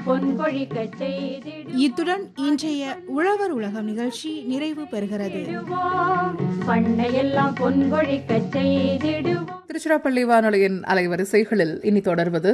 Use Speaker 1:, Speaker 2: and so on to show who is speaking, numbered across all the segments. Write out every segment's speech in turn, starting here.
Speaker 1: பொன்பொழிக்கச் செய்திடுவோம்
Speaker 2: இத்துடன் இன்றைய உழவர் உலகம் நிகழ்ச்சி நிறைவு பெறுகிறது
Speaker 1: பண்ணையெல்லாம் பொன்பொழிக்கச் செய்திடுவோம்
Speaker 3: திருச்சிராப்பள்ளி வானொலியின் அலைவரிசைகளில் இனி தொடர்வது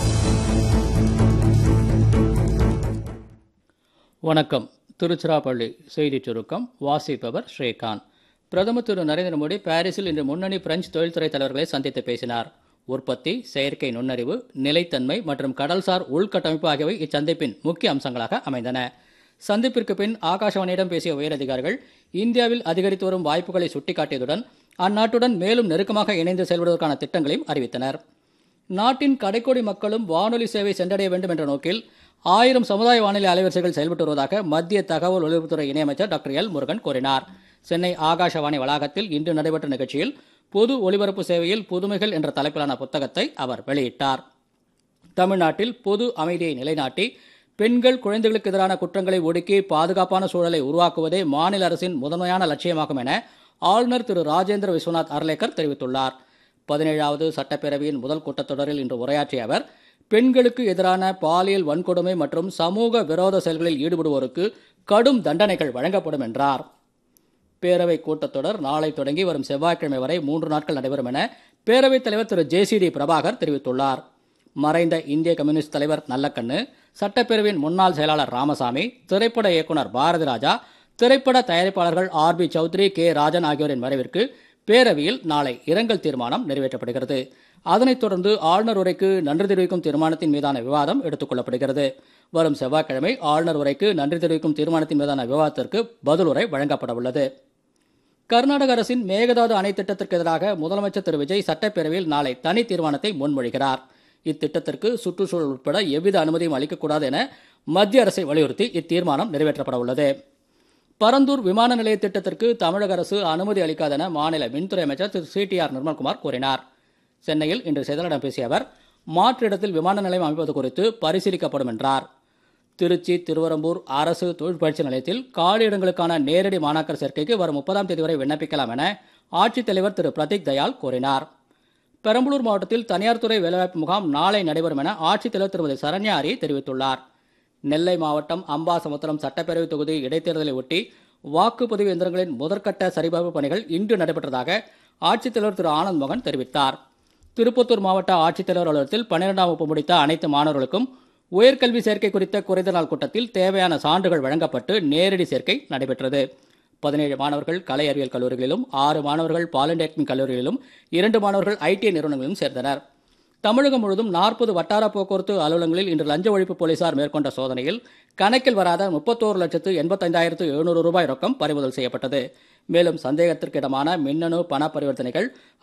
Speaker 4: வணக்கம் திருச்சிராப்பள்ளி செய்திச் சுருக்கம் வாசிப்பவர் ஸ்ரீகாந்த் பிரதமர் திரு நரேந்திர மோடி பாரிஸில் இன்று முன்னணி பிரெஞ்சு தொழில்துறை தலைவர்களை சந்தித்து பேசினார் உற்பத்தி செயற்கை நுண்ணறிவு நிலைத்தன்மை மற்றும் கடல்சார் உள்கட்டமைப்பு ஆகியவை இச்சந்திப்பின் முக்கிய அம்சங்களாக அமைந்தன சந்திப்பிற்கு பின் ஆகாஷவாணியிடம் பேசிய உயரதிகாரிகள் இந்தியாவில் அதிகரித்து வரும் வாய்ப்புகளை சுட்டிக்காட்டியதுடன் அந்நாட்டுடன் மேலும் நெருக்கமாக இணைந்து செயல்படுவதற்கான திட்டங்களையும் அறிவித்தனர் நாட்டின் கடைக்கோடி மக்களும் வானொலி சேவை சென்றடைய வேண்டும் என்ற நோக்கில் ஆயிரம் சமுதாய வானொலி அலைவரிசைகள் செயல்பட்டு வருவதாக மத்திய தகவல் ஒலிபரப்புத்துறை இணையமைச்சர் டாக்டர் எல் முருகன் கூறினார் சென்னை ஆகாஷவாணி வளாகத்தில் இன்று நடைபெற்ற நிகழ்ச்சியில் பொது ஒலிபரப்பு சேவையில் புதுமைகள் என்ற தலைப்பிலான புத்தகத்தை அவர் வெளியிட்டார் தமிழ்நாட்டில் பொது அமைதியை நிலைநாட்டி பெண்கள் குழந்தைகளுக்கு எதிரான குற்றங்களை ஒடுக்கி பாதுகாப்பான சூழலை உருவாக்குவதே மாநில அரசின் முதன்மையான லட்சியமாகும் என ஆளுநர் திரு ராஜேந்திர விஸ்வநாத் அர்லேக்கர் தெரிவித்துள்ளார் பதினேழாவது சட்டப்பேரவையின் முதல் கூட்டத்தொடரில் இன்று உரையாற்றிய அவர் பெண்களுக்கு எதிரான பாலியல் வன்கொடுமை மற்றும் சமூக விரோத செயல்களில் ஈடுபடுவோருக்கு கடும் தண்டனைகள் வழங்கப்படும் என்றார் பேரவை கூட்டத்தொடர் நாளை தொடங்கி வரும் செவ்வாய்க்கிழமை வரை மூன்று நாட்கள் நடைபெறும் என பேரவைத் தலைவர் திரு ஜேசிடி பிரபாகர் தெரிவித்துள்ளார் மறைந்த இந்திய கம்யூனிஸ்ட் தலைவர் நல்லக்கண்ணு சட்டப்பேரவையின் முன்னாள் செயலாளர் ராமசாமி திரைப்பட இயக்குனர் பாரதி ராஜா திரைப்பட தயாரிப்பாளர்கள் R B Choudhary K Rajan ஆகியோரின் மறைவிற்கு பேரவையில் நாளை இரங்கல் தீர்மானம் நிறைவேற்றப்படுகிறது அதனைத் தொடர்ந்து ஆளுநர் உரைக்கு நன்றி தெரிவிக்கும் தீர்மானத்தின் மீதான விவாதம் எடுத்துக் கொள்ளப்படுகிறது வரும் செவ்வாய்க்கிழமை ஆளுநர் உரைக்கு நன்றி தெரிவிக்கும் தீர்மானத்தின் மீதான விவாதத்திற்கு பதிலுரை வழங்கப்பட உள்ளது கர்நாடக அரசின் மேகதாது அணை திட்டத்திற்கு எதிராக முதலமைச்சர் திரு விஜய் சட்டப்பேரவையில் நாளை தனி தீர்மானத்தை முன்மொழிகிறார் இத்திட்டத்திற்கு சுற்றுச்சூழல் உட்பட எவ்வித அனுமதியும் அளிக்கக்கூடாது என மத்திய அரசை வலியுறுத்தி இத்தீர்மானம் நிறைவேற்றப்பட உள்ளது பரந்தூர் விமான நிலைய திட்டத்திற்கு தமிழக அரசு அனுமதி அளிக்காதென மாநில மின்துறை அமைச்சர் Thiru C T R Nirmalkumar கூறினார் சென்னையில் இன்று செய்தியாளர்களிடம் பேசிய அவர் மாற்று இடத்தில் விமான நிலையம் அமைப்பது குறித்து பரிசீலிக்கப்படும் என்றார் திருச்சி திருவரம்பூர் அரசு தொழிற்பயிற்சி நிலையத்தில் காலி இடங்களுக்கான நேரடி மாணாக்கர் சேர்க்கைக்கு வரும் முப்பதாம் தேதி வரை விண்ணப்பிக்கலாம் என ஆட்சித்தலைவர் திரு பிரதீக் தயாள் கூறினார் பெரம்பலூர் மாவட்டத்தில் தனியார் துறை வேலைவாய்ப்பு முகாம் நாளை நடைபெறும் என ஆட்சித்தலைவர் திருமதி சரண்யா அரி தெரிவித்துள்ளார் நெல்லை மாவட்டம் அம்பாசமுத்திரம் சட்டப்பேரவை தொகுதி இடைத்தேர்தலை ஒட்டி வாக்குப்பதிவு எந்திரங்களின் முதற்கட்ட சரிபார்ப்பு பணிகள் இன்று நடைபெற்றதாக ஆட்சித்தலைவர் திரு ஆனந்த் மோகன் தெரிவித்தார் திருப்பத்தூர் மாவட்ட ஆட்சித்தலைவர் அலுவலகத்தில் பன்னிரெண்டாம் வகுப்பு முடித்த அனைத்து மாணவர்களுக்கும் உயர்கல்வி சேர்க்கை குறித்த குறைந்த நாள் கூட்டத்தில் தேவையான சான்றுகள் வழங்கப்பட்டு நேரடி சேர்க்கை நடைபெற்றது பதினேழு மாணவர்கள் கலை அறிவியல் கல்லூரிகளிலும் ஆறு மாணவர்கள் பாலிடெக்னிக் கல்லூரிகளிலும் இரண்டு மாணவர்கள் ஐடிஐ நிறுவனங்களிலும் சேர்ந்தனர் தமிழகம் முழுவதும் நாற்பது வட்டார போக்குவரத்து அலுவலகங்களில் இன்று லஞ்ச ஒழிப்பு போலீசார் மேற்கொண்ட சோதனையில் கணக்கில் வராத முப்பத்தோரு லட்சத்து எண்பத்தைந்தாயிரத்து எழுநூறு ரூபாய் ரொக்கம் பறிமுதல் செய்யப்பட்டது மேலும் சந்தேகத்திற்கிடமான மின்னணு பண பரிவர்த்தனைகள்